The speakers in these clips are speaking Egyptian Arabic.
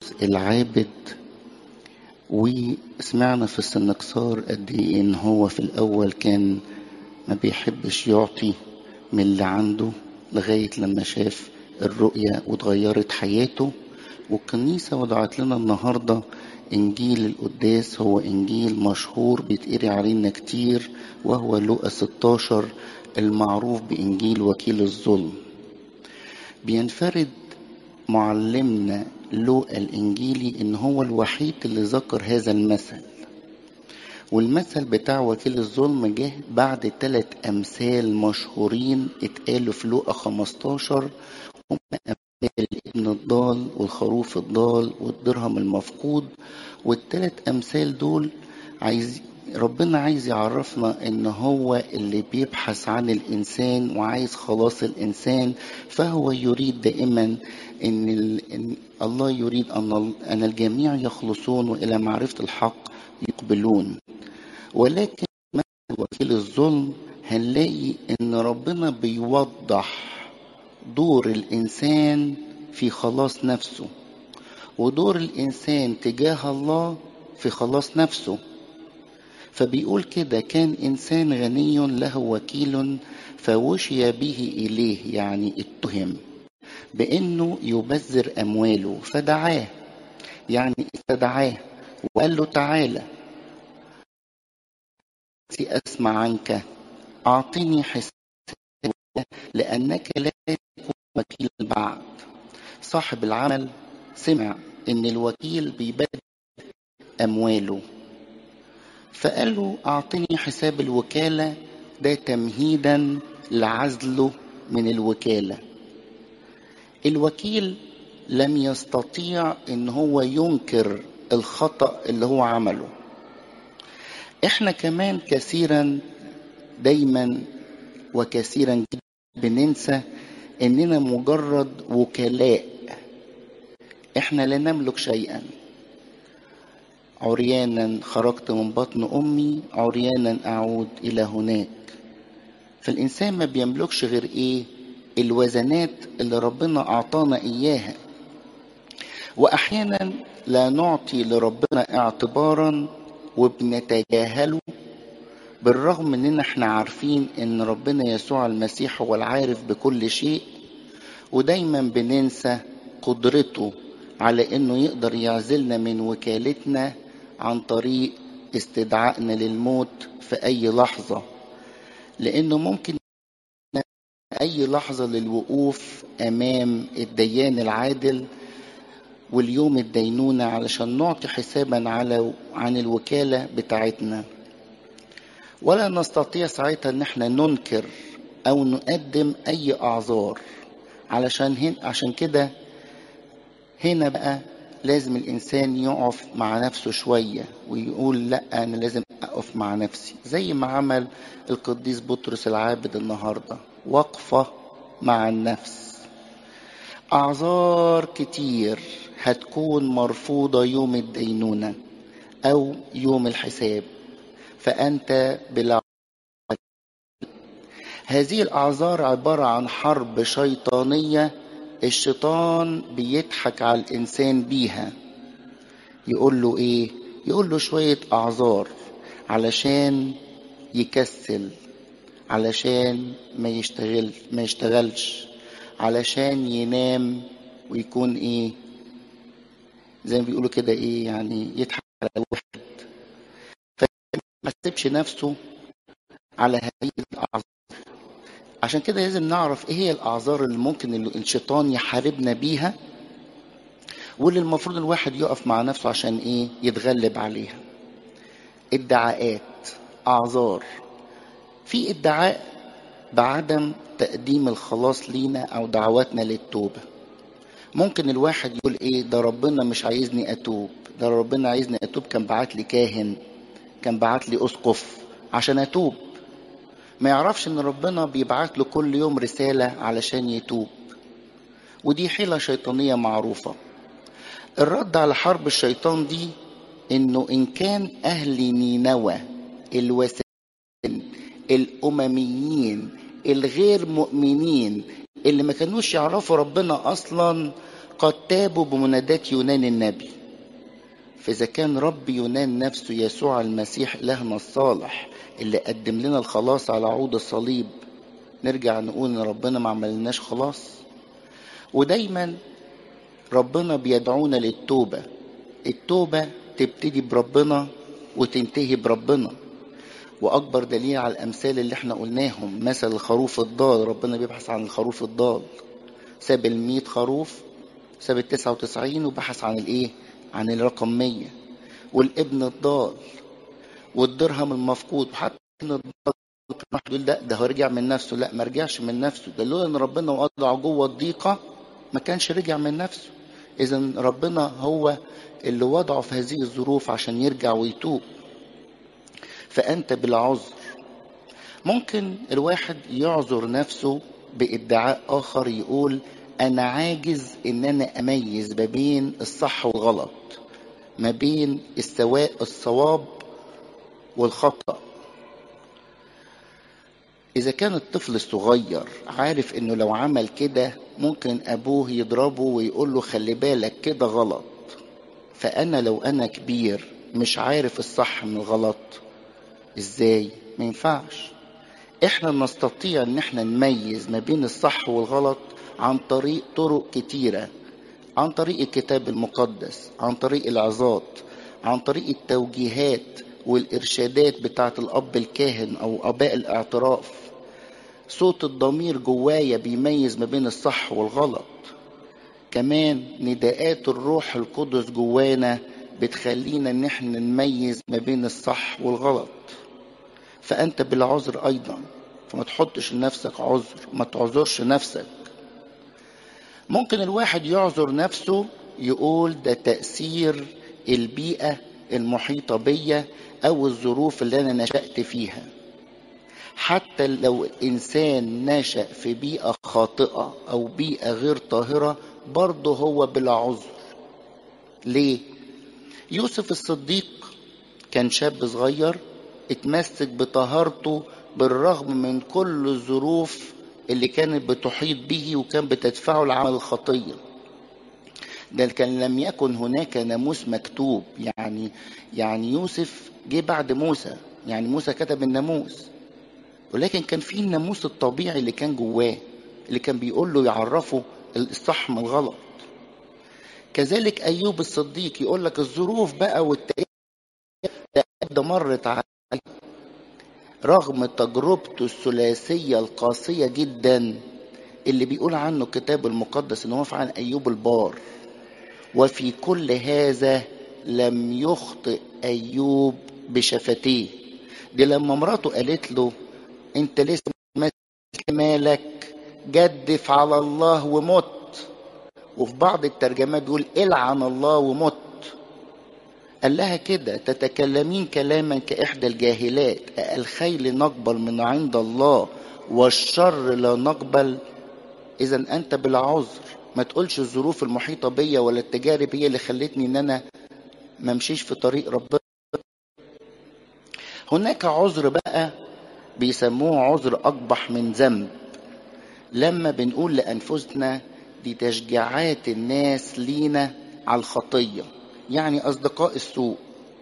العابد وسمعنا في السنكسار قد ايه ان هو في الاول كان ما بيحبش يعطي من اللي عنده لغاية لما شاف الرؤية واتغيرت حياته والكنيسة وضعت لنا النهاردة إنجيل القداس هو إنجيل مشهور بيتقري علينا كتير وهو لوقا 16 المعروف بإنجيل وكيل الظلم بينفرد معلمنا لوقا الإنجيلي إن هو الوحيد اللي ذكر هذا المثل والمثل بتاع وكيل الظلم جه بعد ثلاث أمثال مشهورين اتقالوا في لوقا 15 هم أمثال الابن الضال والخروف الضال والدرهم المفقود والثلاث أمثال دول عايز ربنا عايز يعرفنا ان هو اللي بيبحث عن الانسان وعايز خلاص الانسان فهو يريد دائما ان, ال... إن الله يريد ان ان الجميع يخلصون والى معرفه الحق يقبلون ولكن وكيل الظلم هنلاقي ان ربنا بيوضح دور الانسان في خلاص نفسه ودور الانسان تجاه الله في خلاص نفسه فبيقول كده كان انسان غني له وكيل فوشي به اليه يعني اتهم بانه يبذر امواله فدعاه يعني استدعاه وقال له تعالى اسمع عنك اعطني حساب لانك لا تكون وكيلا بعد صاحب العمل سمع ان الوكيل بيبدل امواله فقال له اعطني حساب الوكاله ده تمهيدا لعزله من الوكاله الوكيل لم يستطيع ان هو ينكر الخطا اللي هو عمله احنا كمان كثيرا دايما وكثيرا جدا بننسى اننا مجرد وكلاء احنا لا نملك شيئا عريانا خرجت من بطن امي عريانا اعود الى هناك فالانسان ما بيملكش غير ايه الوزنات اللي ربنا اعطانا اياها واحيانا لا نعطي لربنا اعتبارا وبنتجاهله بالرغم اننا احنا عارفين ان ربنا يسوع المسيح هو العارف بكل شيء ودايما بننسى قدرته على انه يقدر يعزلنا من وكالتنا عن طريق استدعائنا للموت في اي لحظه لانه ممكن اي لحظه للوقوف امام الديان العادل واليوم الدينونه علشان نعطي حسابا على عن الوكاله بتاعتنا ولا نستطيع ساعتها ان احنا ننكر او نقدم اي اعذار علشان هن عشان كده هنا بقى لازم الانسان يقف مع نفسه شويه ويقول لا انا لازم اقف مع نفسي زي ما عمل القديس بطرس العابد النهارده وقفه مع النفس اعذار كتير هتكون مرفوضه يوم الدينونه او يوم الحساب فانت بلا هذه الاعذار عباره عن حرب شيطانيه الشيطان بيضحك على الانسان بيها يقول له ايه يقول له شويه اعذار علشان يكسل علشان ما يشتغل ما يشتغلش علشان ينام ويكون ايه زي ما بيقولوا كده ايه يعني يضحك على واحد فما يسيبش نفسه على هذه الاعذار عشان كده لازم نعرف ايه هي الاعذار اللي ممكن اللي الشيطان يحاربنا بيها واللي المفروض الواحد يقف مع نفسه عشان ايه يتغلب عليها ادعاءات اعذار في ادعاء بعدم تقديم الخلاص لينا او دعواتنا للتوبه ممكن الواحد يقول ايه ده ربنا مش عايزني اتوب ده ربنا عايزني اتوب كان بعت لي كاهن كان بعت لي اسقف عشان اتوب ما يعرفش ان ربنا بيبعت له كل يوم رسالة علشان يتوب ودي حيلة شيطانية معروفة الرد على حرب الشيطان دي انه ان كان اهل نينوى الوثنيين الامميين الغير مؤمنين اللي ما كانوش يعرفوا ربنا اصلا قد تابوا بمنادات يونان النبي فإذا كان رب يونان نفسه يسوع المسيح إلهنا الصالح اللي قدم لنا الخلاص على عود الصليب نرجع نقول إن ربنا ما عملناش خلاص ودايما ربنا بيدعونا للتوبة التوبة تبتدي بربنا وتنتهي بربنا وأكبر دليل على الأمثال اللي احنا قلناهم مثل الخروف الضال ربنا بيبحث عن الخروف الضال ساب الميت خروف ساب التسعة وتسعين وبحث عن الايه عن الرقم مية والابن الضال والدرهم المفقود وحتى ابن الضال يقول لا ده هو رجع من نفسه لا ما رجعش من نفسه ده لولا ان ربنا وضعه جوه الضيقة ما كانش رجع من نفسه اذا ربنا هو اللي وضعه في هذه الظروف عشان يرجع ويتوب فانت بلا عذر ممكن الواحد يعذر نفسه بادعاء اخر يقول انا عاجز ان انا اميز ما بين الصح والغلط ما بين السواء الصواب والخطأ إذا كان الطفل الصغير عارف إنه لو عمل كده ممكن أبوه يضربه ويقول له خلي بالك كده غلط فأنا لو أنا كبير مش عارف الصح من الغلط إزاي؟ ما ينفعش إحنا نستطيع إن إحنا نميز ما بين الصح والغلط عن طريق طرق كتيرة عن طريق الكتاب المقدس عن طريق العظات عن طريق التوجيهات والإرشادات بتاعة الأب الكاهن أو آباء الاعتراف صوت الضمير جوايا بيميز ما بين الصح والغلط كمان نداءات الروح القدس جوانا بتخلينا ان احنا نميز ما بين الصح والغلط فانت بالعذر ايضا فما تحطش لنفسك عذر ما تعذرش نفسك ممكن الواحد يعذر نفسه يقول ده تأثير البيئة المحيطة بيا أو الظروف اللي أنا نشأت فيها حتى لو الإنسان نشأ في بيئة خاطئة أو بيئة غير طاهرة برضه هو بلا عذر ليه؟ يوسف الصديق كان شاب صغير اتمسك بطهارته بالرغم من كل الظروف اللي كانت بتحيط به وكان بتدفعه لعمل الخطيه ده كان لم يكن هناك ناموس مكتوب يعني يعني يوسف جه بعد موسى يعني موسى كتب الناموس ولكن كان في الناموس الطبيعي اللي كان جواه اللي كان بيقول له يعرفه الصح من الغلط كذلك ايوب الصديق يقول لك الظروف بقى والتأييد ده مرت عليه رغم تجربته الثلاثيه القاسيه جدا اللي بيقول عنه الكتاب المقدس ان هو عن ايوب البار وفي كل هذا لم يخطئ ايوب بشفتيه دي لما مراته قالت له انت لسه مالك جدف على الله ومت وفي بعض الترجمات بيقول العن الله ومت قال لها كده تتكلمين كلاما كإحدى الجاهلات الخيل نقبل من عند الله والشر لا نقبل إذا أنت بالعذر ما تقولش الظروف المحيطة بيا ولا التجارب هي اللي خلتني إن أنا ما امشيش في طريق ربنا هناك عذر بقى بيسموه عذر أقبح من ذنب لما بنقول لأنفسنا دي تشجيعات الناس لينا على الخطية يعني أصدقاء السوء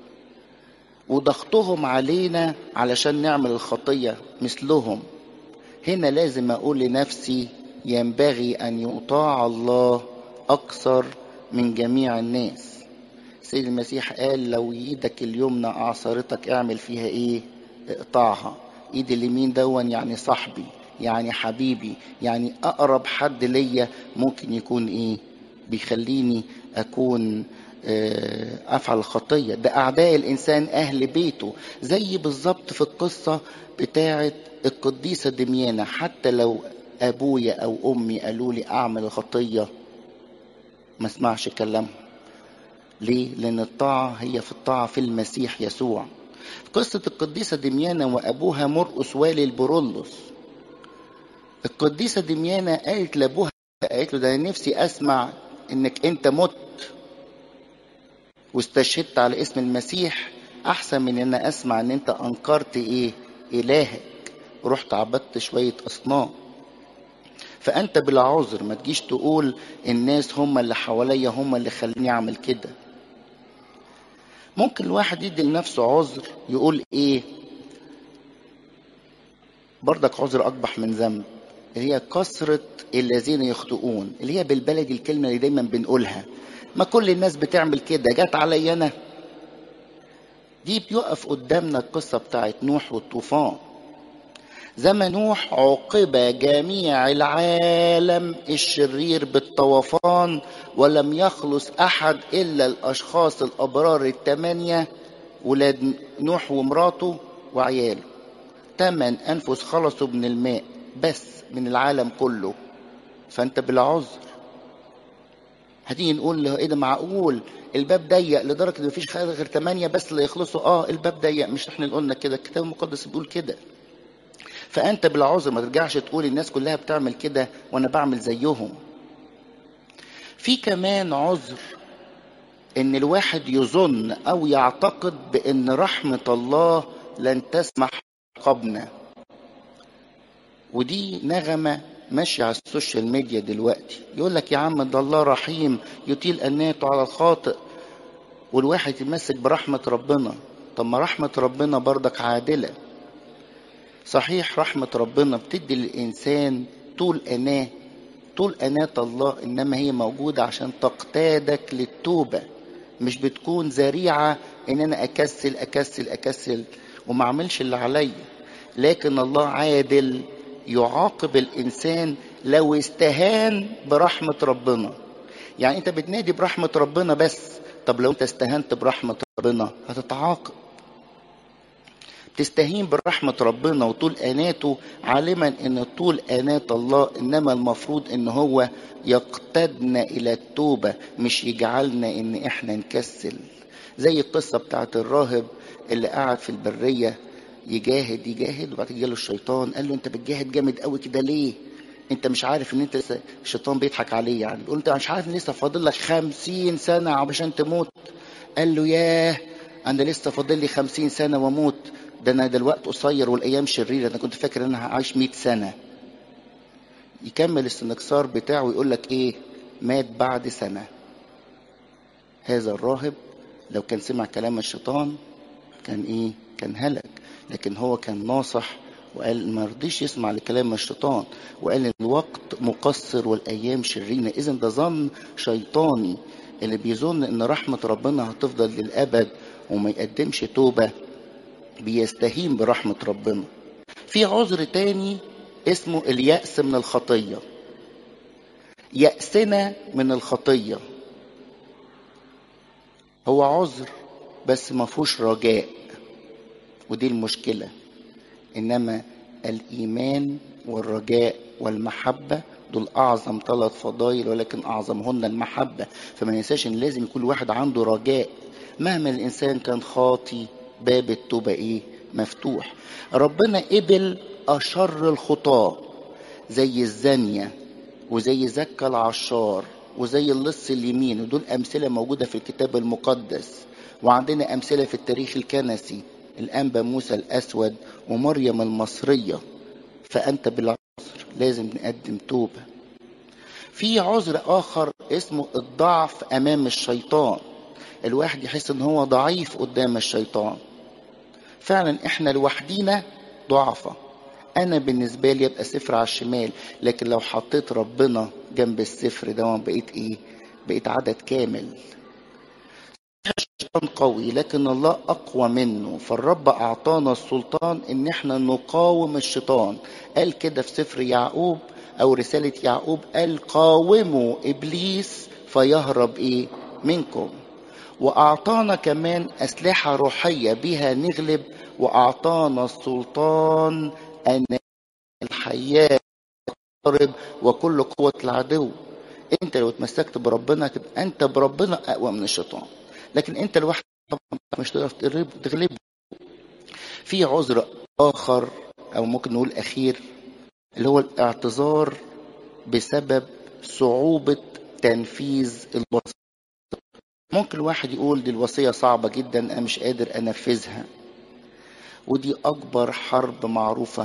وضغطهم علينا علشان نعمل الخطية مثلهم هنا لازم أقول لنفسي ينبغي أن يطاع الله أكثر من جميع الناس سيد المسيح قال لو ايدك اليمنى أعصرتك اعمل فيها ايه اقطعها ايد اليمين دون يعني صاحبي يعني حبيبي يعني اقرب حد ليا ممكن يكون ايه بيخليني اكون افعل الخطيه ده اعداء الانسان اهل بيته زي بالظبط في القصه بتاعه القديسه دميانه حتى لو ابويا او امي قالوا لي اعمل الخطيه ما اسمعش كلامهم ليه لان الطاعه هي في الطاعه في المسيح يسوع قصه القديسه دميانه وابوها مرقس والي البرولوس القديسه دميانه قالت لابوها قالت له ده انا نفسي اسمع انك انت مت واستشهدت على اسم المسيح احسن من ان اسمع ان انت انكرت ايه الهك رحت عبدت شويه اصنام فانت بلا عذر ما تجيش تقول الناس هم اللي حواليا هم اللي خليني اعمل كده ممكن الواحد يدي لنفسه عذر يقول ايه برضك عذر اقبح من ذنب اللي هي كثرة الذين يخطئون اللي هي بالبلدي الكلمة اللي دايما بنقولها ما كل الناس بتعمل كده جت علي انا دي بيقف قدامنا القصة بتاعت نوح والطوفان زمن نوح عوقب جميع العالم الشرير بالطوفان ولم يخلص أحد إلا الأشخاص الأبرار الثمانية ولاد نوح ومراته وعياله ثمان أنفس خلصوا من الماء بس من العالم كله فأنت بالعذر هتيجي نقول له ايه ده معقول الباب ضيق لدرجه ان مفيش غير ثمانيه بس اللي يخلصوا اه الباب ضيق مش احنا اللي قلنا كده الكتاب المقدس بيقول كده فانت بالعذر ما ترجعش تقول الناس كلها بتعمل كده وانا بعمل زيهم في كمان عذر ان الواحد يظن او يعتقد بان رحمه الله لن تسمح عقابنا ودي نغمه ماشيه على السوشيال ميديا دلوقتي يقول لك يا عم ده الله رحيم يطيل اناته على الخاطئ والواحد يتمسك برحمه ربنا طب ما رحمه ربنا برضك عادله صحيح رحمة ربنا بتدي للإنسان طول أناه طول أناة الله إنما هي موجودة عشان تقتادك للتوبة مش بتكون ذريعة إن أنا أكسل أكسل أكسل وما أعملش اللي عليا لكن الله عادل يعاقب الإنسان لو استهان برحمة ربنا يعني أنت بتنادي برحمة ربنا بس طب لو أنت استهنت برحمة ربنا هتتعاقب تستهين برحمة ربنا وطول أناته عالما أن طول أنات الله إنما المفروض أن هو يقتدنا إلى التوبة مش يجعلنا أن إحنا نكسل زي القصة بتاعت الراهب اللي قعد في البرية يجاهد يجاهد وبعد كده جاله الشيطان قال له أنت بتجاهد جامد قوي كده ليه؟ انت مش عارف ان انت لسه الشيطان بيضحك عليه يعني بيقول انت مش عارف ان لسه فاضل لك خمسين سنة عشان تموت قال له ياه انا لسه فاضل لي خمسين سنة واموت ده انا دلوقتي قصير والايام شريره انا كنت فاكر ان انا هعيش 100 سنه يكمل الاستنكسار بتاعه ويقول لك ايه مات بعد سنه هذا الراهب لو كان سمع كلام الشيطان كان ايه كان هلك لكن هو كان ناصح وقال ما رضيش يسمع لكلام الشيطان وقال ان الوقت مقصر والايام شريره اذا ده ظن شيطاني اللي بيظن ان رحمه ربنا هتفضل للابد وما يقدمش توبه بيستهين برحمة ربنا في عذر تاني اسمه اليأس من الخطية يأسنا من الخطية هو عذر بس ما فيهوش رجاء ودي المشكلة إنما الإيمان والرجاء والمحبة دول أعظم ثلاث فضائل ولكن أعظمهن المحبة فما ننساش إن لازم يكون واحد عنده رجاء مهما الإنسان كان خاطي باب التوبة ايه مفتوح ربنا قبل أشر الخطاة زي الزانية وزي زكا العشار وزي اللص اليمين ودول أمثلة موجودة في الكتاب المقدس وعندنا أمثلة في التاريخ الكنسي الأنبا موسى الأسود ومريم المصرية فأنت بالعذر لازم نقدم توبة في عذر آخر اسمه الضعف أمام الشيطان الواحد يحس ان هو ضعيف قدام الشيطان فعلا احنا لوحدينا ضعفة انا بالنسبة لي ابقى صفر على الشمال لكن لو حطيت ربنا جنب الصفر ده بقيت ايه بقيت عدد كامل الشيطان قوي لكن الله اقوى منه فالرب اعطانا السلطان ان احنا نقاوم الشيطان قال كده في سفر يعقوب او رسالة يعقوب قال قاوموا ابليس فيهرب ايه منكم وأعطانا كمان أسلحة روحية بها نغلب وأعطانا السلطان أن الحياة تقرب وكل قوة العدو أنت لو اتمسكت بربنا تبقى أنت بربنا أقوى من الشيطان لكن أنت لوحدك مش تقدر تغلبه في عذر آخر أو ممكن نقول أخير اللي هو الاعتذار بسبب صعوبة تنفيذ الوصية ممكن الواحد يقول دي الوصية صعبة جدا أنا مش قادر أنفذها ودي أكبر حرب معروفة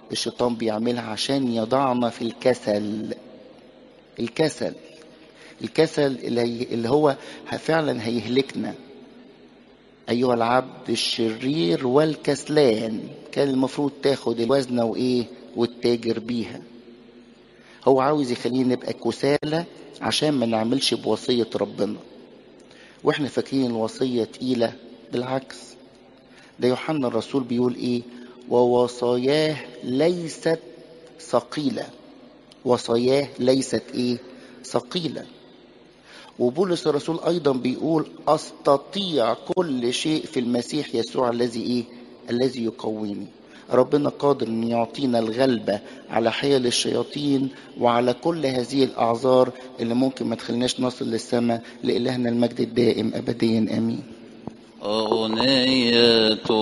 الشيطان بيعملها عشان يضعنا في الكسل الكسل الكسل اللي, هي اللي هو فعلا هيهلكنا أيها العبد الشرير والكسلان كان المفروض تاخد الوزنة وإيه والتاجر بيها هو عاوز يخلينا نبقى كسالى عشان ما نعملش بوصية ربنا واحنا فاكرين الوصية تقيلة بالعكس ده يوحنا الرسول بيقول ايه ووصاياه ليست ثقيلة وصاياه ليست ايه ثقيلة وبولس الرسول ايضا بيقول استطيع كل شيء في المسيح يسوع الذي ايه الذي يقويني ربنا قادر ان يعطينا الغلبة على حيل الشياطين وعلى كل هذه الاعذار اللي ممكن ما تخليناش نصل للسماء لإلهنا المجد الدائم ابديا امين أغنية